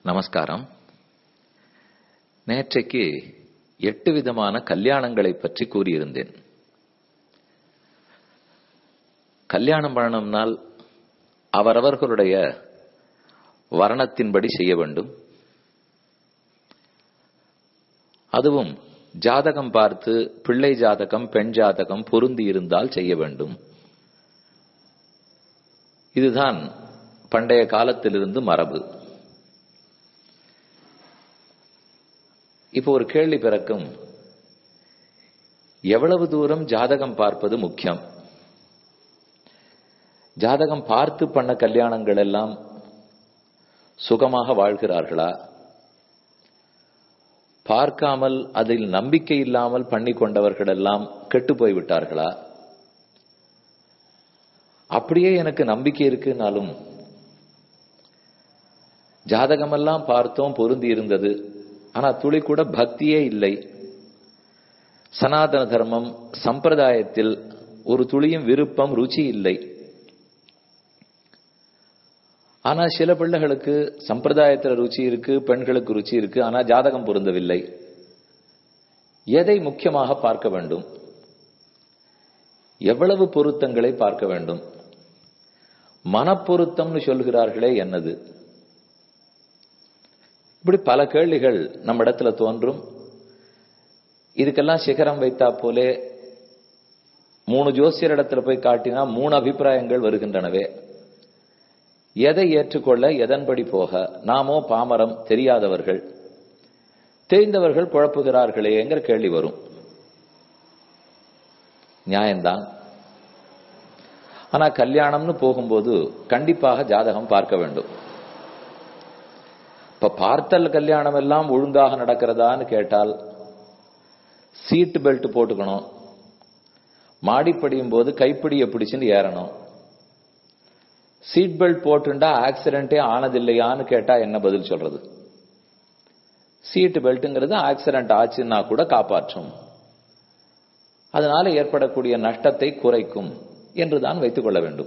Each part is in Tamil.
நமஸ்காரம் நேற்றைக்கு எட்டு விதமான கல்யாணங்களை பற்றி கூறியிருந்தேன் கல்யாணம் பண்ணணும்னால் அவரவர்களுடைய வர்ணத்தின்படி செய்ய வேண்டும் அதுவும் ஜாதகம் பார்த்து பிள்ளை ஜாதகம் பெண் ஜாதகம் பொருந்தி இருந்தால் செய்ய வேண்டும் இதுதான் பண்டைய காலத்திலிருந்து மரபு இப்போ ஒரு கேள்வி பிறக்கும் எவ்வளவு தூரம் ஜாதகம் பார்ப்பது முக்கியம் ஜாதகம் பார்த்து பண்ண கல்யாணங்கள் எல்லாம் சுகமாக வாழ்கிறார்களா பார்க்காமல் அதில் நம்பிக்கை இல்லாமல் பண்ணி கொண்டவர்கள் எல்லாம் கெட்டு போய்விட்டார்களா அப்படியே எனக்கு நம்பிக்கை இருக்குனாலும் ஜாதகமெல்லாம் பார்த்தோம் பொருந்தி இருந்தது ஆனா துளி கூட பக்தியே இல்லை சனாதன தர்மம் சம்பிரதாயத்தில் ஒரு துளியும் விருப்பம் ருச்சி இல்லை ஆனா சில பிள்ளைகளுக்கு சம்பிரதாயத்துல ருச்சி இருக்கு பெண்களுக்கு ருச்சி இருக்கு ஆனா ஜாதகம் பொருந்தவில்லை எதை முக்கியமாக பார்க்க வேண்டும் எவ்வளவு பொருத்தங்களை பார்க்க வேண்டும் மனப்பொருத்தம்னு சொல்கிறார்களே என்னது இப்படி பல கேள்விகள் நம்ம இடத்துல தோன்றும் இதுக்கெல்லாம் சிகரம் வைத்தா போலே மூணு ஜோசியர் இடத்துல போய் காட்டினா மூணு அபிப்பிராயங்கள் வருகின்றனவே எதை ஏற்றுக்கொள்ள எதன்படி போக நாமோ பாமரம் தெரியாதவர்கள் தெரிந்தவர்கள் குழப்புகிறார்களேங்கிற கேள்வி வரும் நியாயம்தான் ஆனா கல்யாணம்னு போகும்போது கண்டிப்பாக ஜாதகம் பார்க்க வேண்டும் இப்ப பார்த்தல் கல்யாணம் எல்லாம் ஒழுங்காக நடக்கிறதான்னு கேட்டால் சீட் பெல்ட் போட்டுக்கணும் மாடிப்படியும் போது கைப்பிடியை பிடிச்சுன்னு ஏறணும் சீட் பெல்ட் போட்டுண்டா ஆக்சிடென்டே ஆனதில்லையான்னு கேட்டா என்ன பதில் சொல்றது சீட் பெல்ட்டுங்கிறது ஆக்சிடென்ட் ஆச்சுன்னா கூட காப்பாற்றும் அதனால ஏற்படக்கூடிய நஷ்டத்தை குறைக்கும் என்றுதான் வைத்துக் கொள்ள வேண்டும்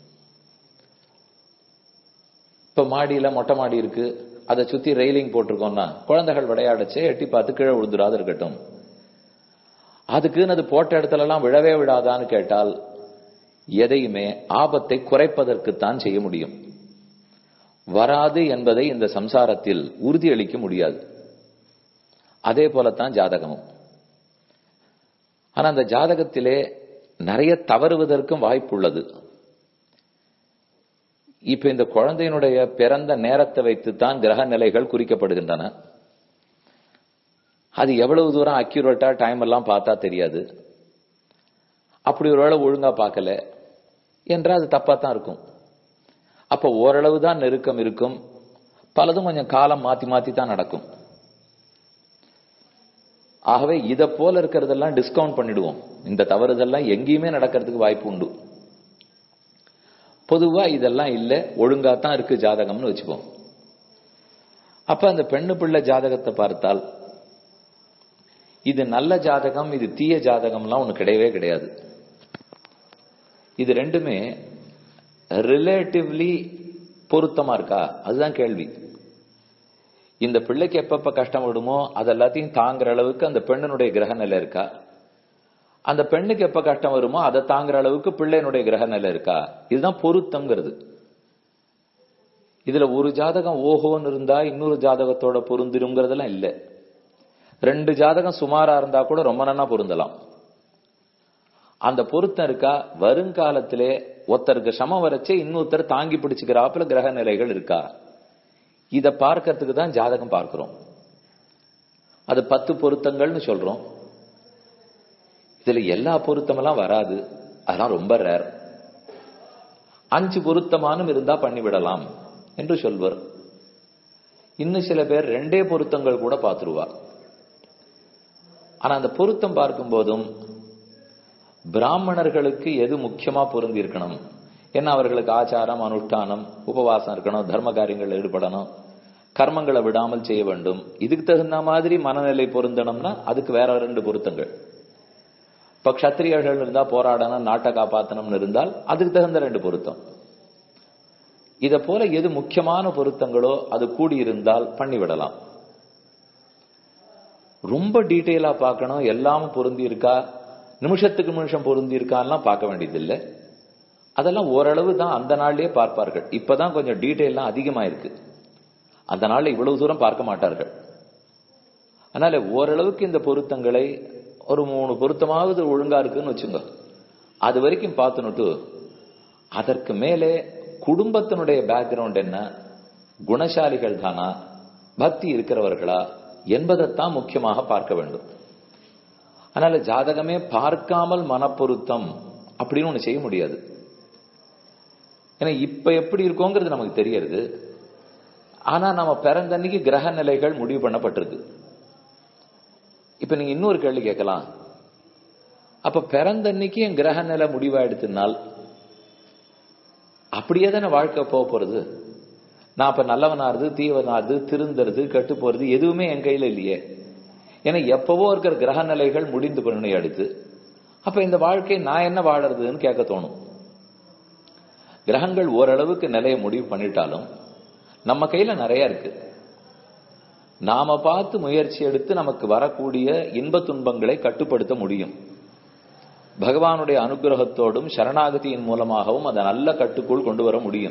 இப்ப மாடியில மொட்டை மாடி இருக்கு அதை சுத்தி ரெயிலிங் போட்டிருக்கோம்னா குழந்தைகள் விளையாடச்சே எட்டி பார்த்து கீழே விழுந்துடாது இருக்கட்டும் அதுக்குன்னு அது போட்ட இடத்துல எல்லாம் விழவே விடாதான்னு கேட்டால் எதையுமே ஆபத்தை குறைப்பதற்குத்தான் செய்ய முடியும் வராது என்பதை இந்த சம்சாரத்தில் உறுதியளிக்க முடியாது அதே போலத்தான் ஜாதகமும் ஆனா அந்த ஜாதகத்திலே நிறைய தவறுவதற்கும் வாய்ப்பு உள்ளது இப்ப இந்த குழந்தையினுடைய பிறந்த நேரத்தை வைத்துத்தான் கிரக நிலைகள் குறிக்கப்படுகின்றன அது எவ்வளவு தூரம் அக்யூரேட்டா டைம் எல்லாம் பார்த்தா தெரியாது அப்படி ஒரு வேளை ஒழுங்கா பார்க்கல என்றால் அது தப்பா தான் இருக்கும் அப்ப ஓரளவு தான் நெருக்கம் இருக்கும் பலதும் கொஞ்சம் காலம் மாத்தி மாத்தி தான் நடக்கும் ஆகவே இதை போல இருக்கிறதெல்லாம் டிஸ்கவுண்ட் பண்ணிடுவோம் இந்த தவறுதெல்லாம் எங்கேயுமே நடக்கிறதுக்கு வாய்ப்பு உண்டு பொதுவா இதெல்லாம் இல்ல ஒழுங்கா தான் இருக்கு ஜாதகம்னு வச்சுப்போம் அப்ப அந்த பெண்ணு பிள்ளை ஜாதகத்தை பார்த்தால் இது நல்ல ஜாதகம் இது தீய ஜாதகம்லாம் ஒண்ணு கிடையவே கிடையாது இது ரெண்டுமே ரிலேட்டிவ்லி பொருத்தமா இருக்கா அதுதான் கேள்வி இந்த பிள்ளைக்கு எப்பப்ப கஷ்டம் விடுமோ அது எல்லாத்தையும் தாங்குற அளவுக்கு அந்த பெண்ணினுடைய கிரக நிலை இருக்கா அந்த பெண்ணுக்கு எப்ப கஷ்டம் வருமோ அதை தாங்குற அளவுக்கு பிள்ளையினுடைய கிரக நிலை இருக்கா இதுதான் பொருத்தம்ங்கிறது இதுல ஒரு ஜாதகம் ஓஹோன்னு இருந்தா இன்னொரு ஜாதகத்தோட பொருந்திருங்கிறதெல்லாம் இல்லை ரெண்டு ஜாதகம் சுமாரா இருந்தா கூட ரொம்ப நன்னா பொருந்தலாம் அந்த பொருத்தம் இருக்கா வருங்காலத்திலே ஒருத்தருக்கு சமம் வரைச்சே இன்னொருத்தர் தாங்கி பிடிச்சுக்கிறாப்புல கிரக நிலைகள் இருக்கா இத பார்க்கறதுக்கு தான் ஜாதகம் பார்க்கிறோம் அது பத்து பொருத்தங்கள்னு சொல்றோம் இதுல எல்லா பொருத்தமெல்லாம் வராது அதெல்லாம் ரொம்ப ரேர் அஞ்சு பொருத்தமானும் இருந்தா பண்ணிவிடலாம் என்று சொல்வர் இன்னும் சில பேர் ரெண்டே பொருத்தங்கள் கூட பார்த்துருவா ஆனா அந்த பொருத்தம் பார்க்கும் போதும் பிராமணர்களுக்கு எது முக்கியமா பொருந்தி இருக்கணும் ஏன்னா அவர்களுக்கு ஆச்சாரம் அனுஷ்டானம் உபவாசம் இருக்கணும் தர்ம காரியங்கள் ஈடுபடணும் கர்மங்களை விடாமல் செய்ய வேண்டும் இதுக்கு தகுந்த மாதிரி மனநிலை பொருந்தணும்னா அதுக்கு வேற ரெண்டு பொருத்தங்கள் இப்ப கத்திரியர்கள் இருந்தா போராடணும் நாட்டை காப்பாத்தணும்னு இருந்தால் அதுக்கு தகுந்த ரெண்டு பொருத்தம் இத போல எது முக்கியமான பொருத்தங்களோ அது கூடியிருந்தால் பண்ணிவிடலாம் ரொம்ப டீட்டெயிலா பார்க்கணும் எல்லாமும் பொருந்தி இருக்கா நிமிஷத்துக்கு நிமிஷம் பொருந்தி இருக்கான்லாம் பார்க்க வேண்டியதில்லை அதெல்லாம் ஓரளவு தான் அந்த நாள்லயே பார்ப்பார்கள் இப்பதான் கொஞ்சம் டீட்டெயிலாம் அதிகமா இருக்கு அந்த நாள்ல இவ்வளவு தூரம் பார்க்க மாட்டார்கள் அதனால ஓரளவுக்கு இந்த பொருத்தங்களை ஒரு மூணு பொருத்தமாவது ஒழுங்கா இருக்குன்னு வச்சுங்க அது வரைக்கும் பார்த்துனுட்டு அதற்கு மேலே குடும்பத்தினுடைய பேக்ரவுண்ட் என்ன குணசாலிகள் தானா பக்தி இருக்கிறவர்களா என்பதைத்தான் முக்கியமாக பார்க்க வேண்டும் அதனால ஜாதகமே பார்க்காமல் மனப்பொருத்தம் அப்படின்னு ஒண்ணு செய்ய முடியாது ஏன்னா இப்ப எப்படி இருக்கோங்கிறது நமக்கு தெரியறது ஆனா நம்ம பிறந்தன்னைக்கு கிரக நிலைகள் முடிவு பண்ணப்பட்டிருக்கு இப்ப நீங்க இன்னொரு கேள்வி கேட்கலாம் அப்ப பிறந்தன்னைக்கு என் கிரக நிலை முடிவாயிடுத்துனால் அப்படியே தானே வாழ்க்கை போக போறது நான் அப்ப நல்லவனாருது தீவனாருது திருந்துறது கெட்டு போறது எதுவுமே என் கையில இல்லையே ஏன்னா எப்பவோ இருக்கிற கிரக நிலைகள் முடிந்து பண்ணி அடுத்து அப்ப இந்த வாழ்க்கை நான் என்ன வாழறதுன்னு கேட்க தோணும் கிரகங்கள் ஓரளவுக்கு நிலையை முடிவு பண்ணிட்டாலும் நம்ம கையில நிறைய இருக்கு நாம பார்த்து முயற்சி எடுத்து நமக்கு வரக்கூடிய இன்ப துன்பங்களை கட்டுப்படுத்த முடியும் பகவானுடைய அனுகிரகத்தோடும் சரணாகதியின் மூலமாகவும் அதை நல்ல கட்டுக்குள் கொண்டு வர முடியும்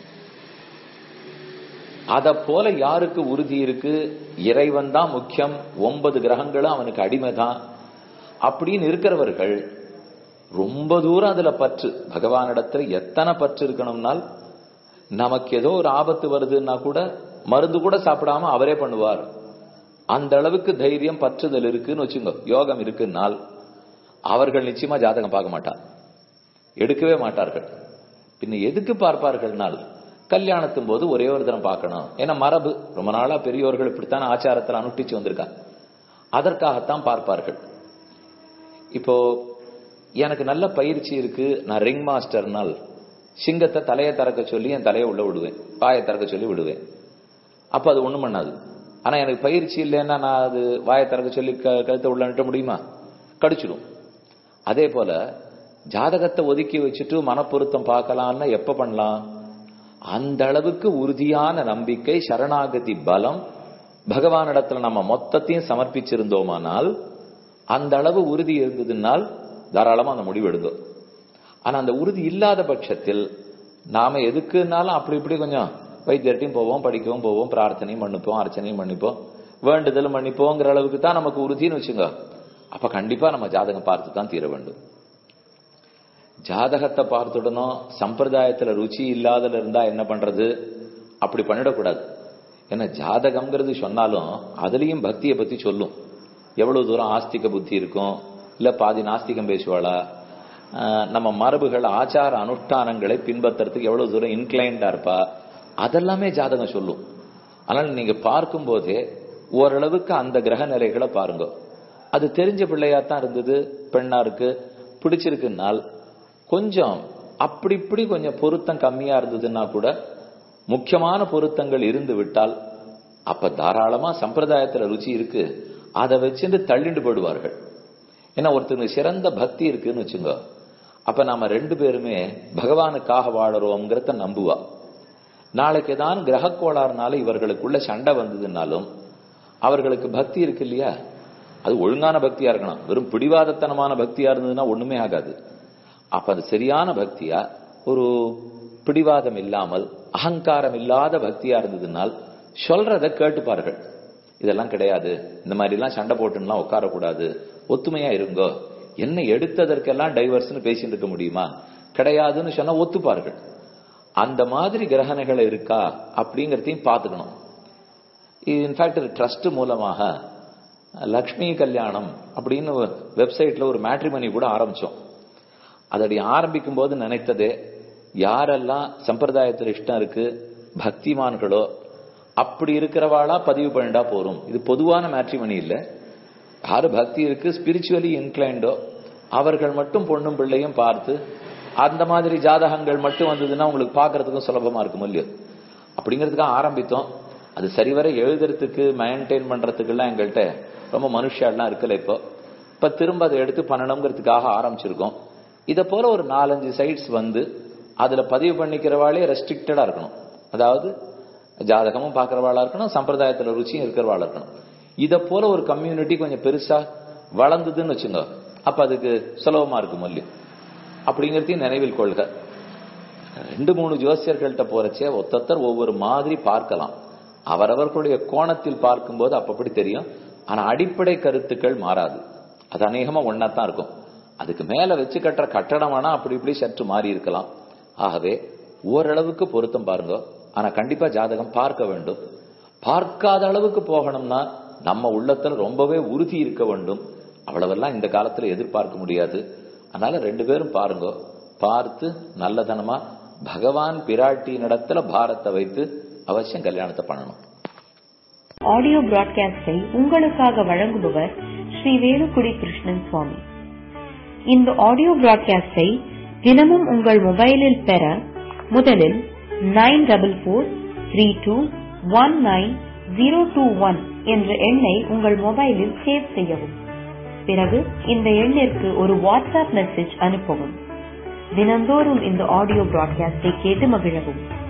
அத போல யாருக்கு உறுதி இருக்கு இறைவன் தான் முக்கியம் ஒன்பது கிரகங்களும் அவனுக்கு அடிமை தான் அப்படின்னு இருக்கிறவர்கள் ரொம்ப தூரம் அதுல பற்று பகவானிடத்துல எத்தனை பற்று இருக்கணும்னால் நமக்கு ஏதோ ஒரு ஆபத்து வருதுன்னா கூட மருந்து கூட சாப்பிடாம அவரே பண்ணுவார் அந்த அளவுக்கு தைரியம் பற்றுதல் இருக்குன்னு வச்சுங்க யோகம் இருக்குன்னால் அவர்கள் நிச்சயமா ஜாதகம் பார்க்க மாட்டார் எடுக்கவே மாட்டார்கள் பின்ன எதுக்கு பார்ப்பார்கள்னால் கல்யாணத்தும் போது ஒரே ஒரு தரம் பார்க்கணும் ஏன்னா மரபு ரொம்ப நாளா பெரியோர்கள் இப்படித்தான் ஆச்சாரத்தில் அனுஷ்டிச்சு வந்திருக்கா அதற்காகத்தான் பார்ப்பார்கள் இப்போ எனக்கு நல்ல பயிற்சி இருக்கு நான் ரிங் மாஸ்டர்னால் சிங்கத்தை தலையை திறக்க சொல்லி என் தலையை உள்ள விடுவேன் வாயை திறக்க சொல்லி விடுவேன் அப்ப அது ஒண்ணும் பண்ணாது ஆனா எனக்கு பயிற்சி இல்லைன்னா நான் அது வாயை திறக்க சொல்லி கழுத்தை உள்ள நிட்ட முடியுமா கடிச்சிடும் அதே போல ஜாதகத்தை ஒதுக்கி வச்சுட்டு மனப்பொருத்தம் பார்க்கலாம்னா எப்ப பண்ணலாம் அந்த அளவுக்கு உறுதியான நம்பிக்கை சரணாகதி பலம் பகவானிடத்துல நம்ம மொத்தத்தையும் சமர்ப்பிச்சிருந்தோமானால் அந்த அளவு உறுதி இருந்ததுனால் தாராளமா அந்த முடிவு எடுக்கும் ஆனா அந்த உறுதி இல்லாத பட்சத்தில் நாம எதுக்குனாலும் அப்படி இப்படி கொஞ்சம் வைத்தியர்ட்டையும் போவோம் படிக்கவும் போவோம் பிரார்த்தனையும் பண்ணிப்போம் அர்ச்சனையும் பண்ணிப்போம் வேண்டுதலும் பண்ணிப்போங்கிற அளவுக்கு தான் நமக்கு உறுதின்னு வச்சுங்க அப்ப கண்டிப்பா நம்ம ஜாதகம் பார்த்து தான் தீர வேண்டும் ஜாதகத்தை பார்த்துடணும் சம்பிரதாயத்துல ருச்சி இல்லாதல இருந்தா என்ன பண்றது அப்படி பண்ணிடக்கூடாது ஏன்னா ஜாதகம்ங்கிறது சொன்னாலும் அதுலயும் பக்தியை பத்தி சொல்லும் எவ்வளவு தூரம் ஆஸ்திக புத்தி இருக்கும் இல்ல பாதி நாஸ்திகம் பேசுவாளா நம்ம மரபுகள் ஆச்சார அனுஷ்டானங்களை பின்பற்றுறதுக்கு எவ்வளவு தூரம் இன்க்ளைண்டா இருப்பா அதெல்லாமே ஜாதகம் சொல்லும் ஆனால் நீங்க பார்க்கும் போதே ஓரளவுக்கு அந்த கிரக நிலைகளை பாருங்க அது தெரிஞ்ச பிள்ளையா தான் இருந்தது பெண்ணா இருக்கு பிடிச்சிருக்குனால் கொஞ்சம் அப்படி இப்படி கொஞ்சம் பொருத்தம் கம்மியா இருந்ததுன்னா கூட முக்கியமான பொருத்தங்கள் இருந்து விட்டால் அப்ப தாராளமா சம்பிரதாயத்துல ருச்சி இருக்கு அதை வச்சுட்டு தள்ளிண்டு போடுவார்கள் ஏன்னா ஒருத்தருக்கு சிறந்த பக்தி இருக்குன்னு வச்சுங்க அப்ப நாம ரெண்டு பேருமே பகவானுக்காக வாழறோம்ங்கிறத நம்புவா நாளைக்கு ஏதாவது கிரக கோளாறுனால இவர்களுக்குள்ள சண்டை வந்ததுனாலும் அவர்களுக்கு பக்தி இருக்கு இல்லையா அது ஒழுங்கான பக்தியா இருக்கணும் வெறும் பிடிவாதத்தனமான பக்தியா இருந்ததுன்னா ஒண்ணுமே ஆகாது அப்ப அது சரியான பக்தியா ஒரு பிடிவாதம் இல்லாமல் அகங்காரம் இல்லாத பக்தியா இருந்ததுனால் சொல்றத கேட்டுப்பார்கள் இதெல்லாம் கிடையாது இந்த மாதிரி எல்லாம் சண்டை போட்டுலாம் உட்காரக்கூடாது ஒத்துமையா இருங்கோ என்ன எடுத்ததற்கெல்லாம் டைவர்ஸ்னு பேசிட்டு இருக்க முடியுமா கிடையாதுன்னு சொன்னா ஒத்துப்பார்கள் அந்த மாதிரி கிரகணைகள் இருக்கா அப்படிங்கறதையும் பார்த்துக்கணும் இன்ஃபேக்ட் ட்ரஸ்ட் மூலமாக லக்ஷ்மி கல்யாணம் அப்படின்னு வெப்சைட்ல ஒரு மேட்ரிமனி கூட ஆரம்பிச்சோம் அதடி ஆரம்பிக்கும் போது நினைத்ததே யாரெல்லாம் சம்பிரதாயத்தில் இஷ்டம் இருக்கு பக்திமான்களோ அப்படி இருக்கிறவாளா பதிவு பண்ணிட்டா போறோம் இது பொதுவான மேட்ரிமணி இல்ல யாரு பக்தி இருக்கு ஸ்பிரிச்சுவலி இன்க்ளைண்டோ அவர்கள் மட்டும் பொண்ணும் பிள்ளையும் பார்த்து அந்த மாதிரி ஜாதகங்கள் மட்டும் வந்ததுன்னா உங்களுக்கு பாக்குறதுக்கும் சுலபமா இருக்கும் இல்லையோ அப்படிங்கிறதுக்காக ஆரம்பித்தோம் அது சரிவர எழுதுறதுக்கு மெயின்டைன் பண்றதுக்கு எல்லாம் எங்கள்கிட்ட ரொம்ப மனுஷாலாம் இருக்கல இப்போ இப்ப திரும்ப அதை எடுத்து பண்ணணுங்கிறதுக்காக ஆரம்பிச்சிருக்கோம் இத போல ஒரு நாலஞ்சு சைட்ஸ் வந்து அதுல பதிவு பண்ணிக்கிறவாளே ரெஸ்ட்ரிக்டடா இருக்கணும் அதாவது ஜாதகமும் பாக்குறவாளா இருக்கணும் சம்பிரதாயத்துல ருச்சியும் இருக்கிறவாளா இருக்கணும் இத போல ஒரு கம்யூனிட்டி கொஞ்சம் பெருசா வளர்ந்ததுன்னு வச்சுங்க அப்ப அதுக்கு சுலபமா இருக்கும் மல்லியம் அப்படிங்கறதையும் நினைவில் கொள்க ரெண்டு மூணு ஜோசியர்கள்ட்ட போறச்சே ஒத்தத்தர் ஒவ்வொரு மாதிரி பார்க்கலாம் அவரவர்களுடைய கோணத்தில் பார்க்கும்போது அப்படி தெரியும் ஆனா அடிப்படை கருத்துக்கள் மாறாது அது அநேகமா ஒன்னாத்தான் இருக்கும் அதுக்கு மேல வச்சு கட்டுற கட்டடம் வேணா அப்படி இப்படி சற்று மாறி இருக்கலாம் ஆகவே ஓரளவுக்கு பொருத்தம் பாருங்க ஆனா கண்டிப்பா ஜாதகம் பார்க்க வேண்டும் பார்க்காத அளவுக்கு போகணும்னா நம்ம உள்ளத்துல ரொம்பவே உறுதி இருக்க வேண்டும் அவ்வளவெல்லாம் இந்த காலத்துல எதிர்பார்க்க முடியாது அதனால ரெண்டு பேரும் பாருங்க பார்த்து நல்லதனமா பகவான் பிராட்டியினிடத்துல பாரத்தை வைத்து அவசியம் கல்யாணத்தை பண்ணணும் ஆடியோ பிராட்காஸ்டை உங்களுக்காக வழங்குபவர் ஸ்ரீ வேலுக்குடி கிருஷ்ணன் சுவாமி இந்த ஆடியோ பிராட்காஸ்டை தினமும் உங்கள் மொபைலில் பெற முதலில் nine double four three two one nine zero two one என்ற எண்ணை உங்கள் மொபைலில் சேவ் செய்யவும் பிறகு இந்த எண்ணிற்கு ஒரு வாட்ஸ்அப் மெசேஜ் அனுப்பவும் தினந்தோறும் இந்த ஆடியோ பிராட்காஸ்டை கேட்டு மகிழவும்